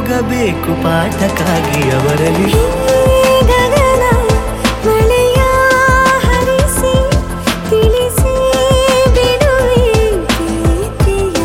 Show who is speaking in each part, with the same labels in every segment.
Speaker 1: ಹೋಗಬೇಕು ಪಾಠಕ್ಕಾಗಿ ಅವರಲ್ಲಿ
Speaker 2: ಗಗನ ಮಳೆಯ ಹರಿಸಿ ತಿಳಿಸಿ ಬಿಡುವೆ ಪ್ರೀತಿಯ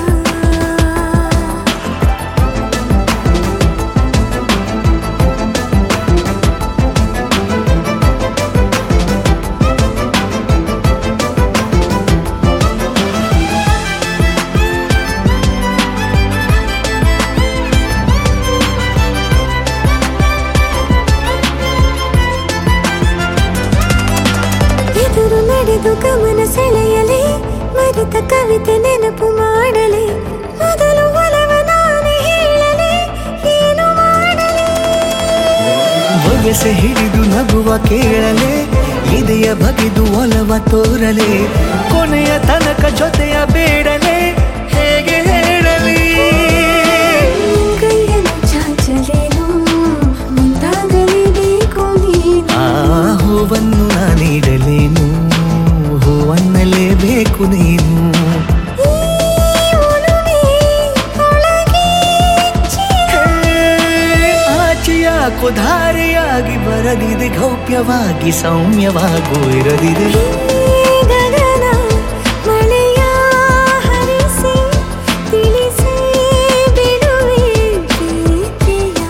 Speaker 2: ಎದುರು ನಡೆದು ಗಮನ ಸೆಳೆಯಲಿ ಮರೆತ ಕವಿತೆ ನೆನಪು ಮಾಡಲಿ ಮೊದಲು ಒಲವ ನಾನೇ ಹೇಳಲಿ ಏನು ಮಾಡಲಿ
Speaker 1: ಬೊಗಸೆ ಹಿಡಿದು ನಗುವ ಕೇಳಲೆ ಇದೆಯ ಬಗೆದು ಒಲವ ತೋರಲೆ ಕೊನೆಯ ತನಕ ಜೊತೆಯ ಬೇಡಲೆ ಹೇಗೆ ಹೇಳಲಿ
Speaker 2: ಕೈಯನ್ನು ಚಾಚಲೇನು ಮುಂದಾಗಲೇಬೇಕು ನೀನು
Speaker 1: ಆ ಹೂವನ್ನು ನಾನೀಡಲೇನು ಹೂವನ್ನಲೇಬೇಕು ನೀನು
Speaker 2: ಈ ಒಲವೇ ಒಳಗೆ
Speaker 1: ಹೇ, ಆಚೆಯಾಕೋ ಧಾರೆಯಾಗಿ ಬರದಿದೆ ಗೌಪ್ಯವಾಗಿ ಸೌಮ್ಯವಾಗೂ ಇರದಿದೆ
Speaker 2: ಗಗನ ಮಳೆಯ ಹರಿಸಿ ತಿಳಿಸಿ ಬಿಡುವೆ ಪ್ರೀತಿಯ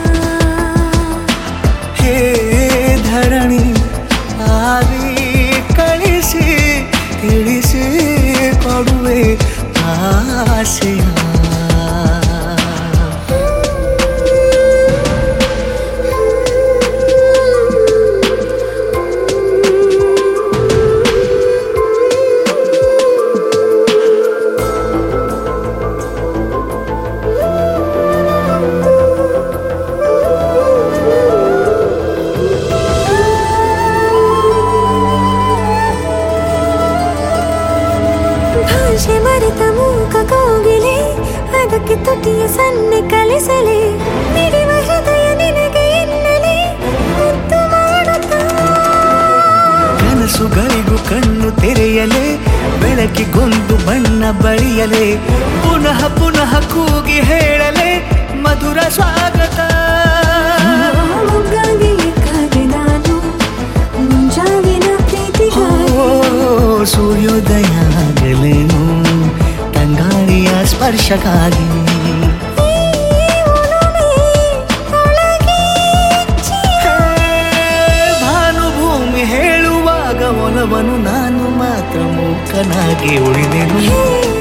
Speaker 1: ಹೇ ಧರಣಿ ಆವಿ ಕಳಿಸಿ ತಿಳಿಸಿ ಕೊಡುವೆ ಆಸೆಯ
Speaker 2: ಭಾಷೆ ಮರೆತ ಮೂಕ ಕೋಗಿಲೆ ಅದಕ್ಕೆ ತುಟಿಯ ಸನ್ನೆ ಕಲಿಸಲೆ ಮಿಡಿವ ಹೃದಯ ನಿನಗೆ ಎನ್ನಲೆ ಮುದ್ದು ಮಾಡುತ್ತಾ
Speaker 1: ಕನಸುಗಳಿಗೂ ಕಣ್ಣು ತೆರೆಯಲೆ ಬೆಳಕಿಗೊಂದು ಬಣ್ಣ ಬಳಿಯಲೆ ಪುನಃ ಪುನಃ ಕೂಗಿ ಹೇಳಲೆ ಮಧುರ ಸ್ವಾಗತ
Speaker 2: ಮೊಗ್ಗಾಗಿ ಕಾದೆ ನಾನು ಮುಂಜಾವಿನ ಪ್ರೀತಿಗಾಗಿ
Speaker 1: ಓ ಸೂರ್ಯೋದಯ ಆಗಲೇನು ತಂಗಾಳಿಯ ಸ್ಪರ್ಶಕ್ಕಾಗಿ
Speaker 2: ಈ ಒಲವೇ ಒಳಗೆ
Speaker 1: ಹೇ, ಭಾನುಭೂಮಿ ಹೇಳುವಾಗ ಒಲವನು ನಾನು ಮಾತ್ರ ಮೂಕನಾಗಿ ಉಳಿದೆನು
Speaker 2: ಹೇ